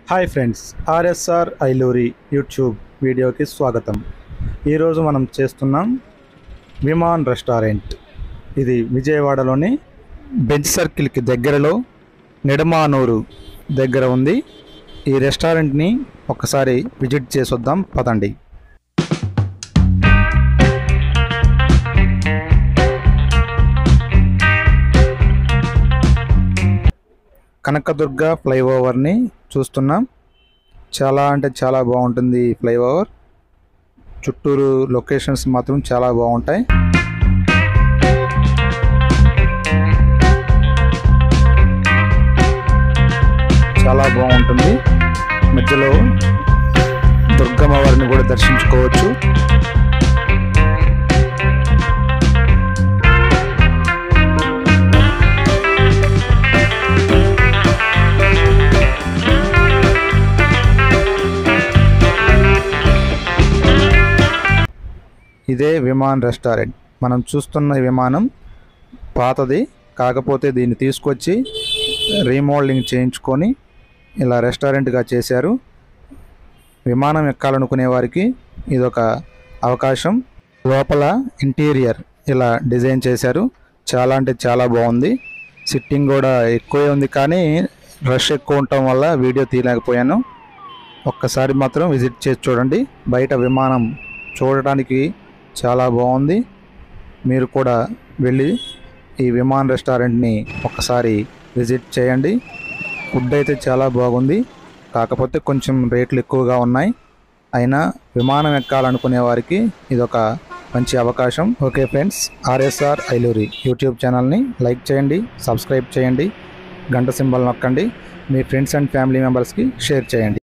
hi friends RSR Ailuri YouTube వీడియోకి స్వాగతం ఈరోజు మనం చేస్తున్నాం విమాన్ రెస్టారెంట్ ఇది విజయవాడలోని బెంచ్ సర్కిల్కి దగ్గరలో నిడమానూరు దగ్గర ఉంది ఈ రెస్టారెంట్ని ఒకసారి విజిట్ చేసొద్దాం పదండి కనకదుర్గ ఫ్లైఓవర్ని చూస్తున్నాం చాలా అంటే చాలా బాగుంటుంది ఈ ఫ్లైఓవర్ చుట్టూరు లొకేషన్స్ మాత్రం చాలా బాగుంటాయి చాలా బాగుంటుంది మధ్యలో దుర్గమ్మ వారిని కూడా దర్శించుకోవచ్చు ఇదే విమాన్ రెస్టారెంట్ మనం చూస్తున్న ఈ విమానం పాతది కాకపోతే దీన్ని తీసుకొచ్చి రీమోడలింగ్ చేయించుకొని ఇలా రెస్టారెంట్గా చేశారు విమానం ఎక్కాలనుకునే వారికి ఇదొక అవకాశం లోపల ఇంటీరియర్ ఇలా డిజైన్ చేశారు చాలా అంటే చాలా బాగుంది సిట్టింగ్ కూడా ఎక్కువే ఉంది కానీ రష్ ఎక్కువ ఉండటం వల్ల వీడియో తీయలేకపోయాను ఒక్కసారి మాత్రం విజిట్ చేసి చూడండి బయట విమానం చూడటానికి చాలా బాగుంది మీరు కూడా వెళ్ళి ఈ విమాన్ రెస్టారెంట్ని ఒకసారి విజిట్ చేయండి ఫుడ్ అయితే చాలా బాగుంది కాకపోతే కొంచెం రేట్లు ఎక్కువగా ఉన్నాయి అయినా విమానం ఎక్కాలనుకునే వారికి ఇదొక మంచి అవకాశం okay friends RSR Ailuri YouTube ఛానల్ని లైక్ చేయండి సబ్స్క్రైబ్ చేయండి గంట సింబల్ నొక్కండి మీ ఫ్రెండ్స్ అండ్ ఫ్యామిలీ మెంబర్స్కి షేర్ చేయండి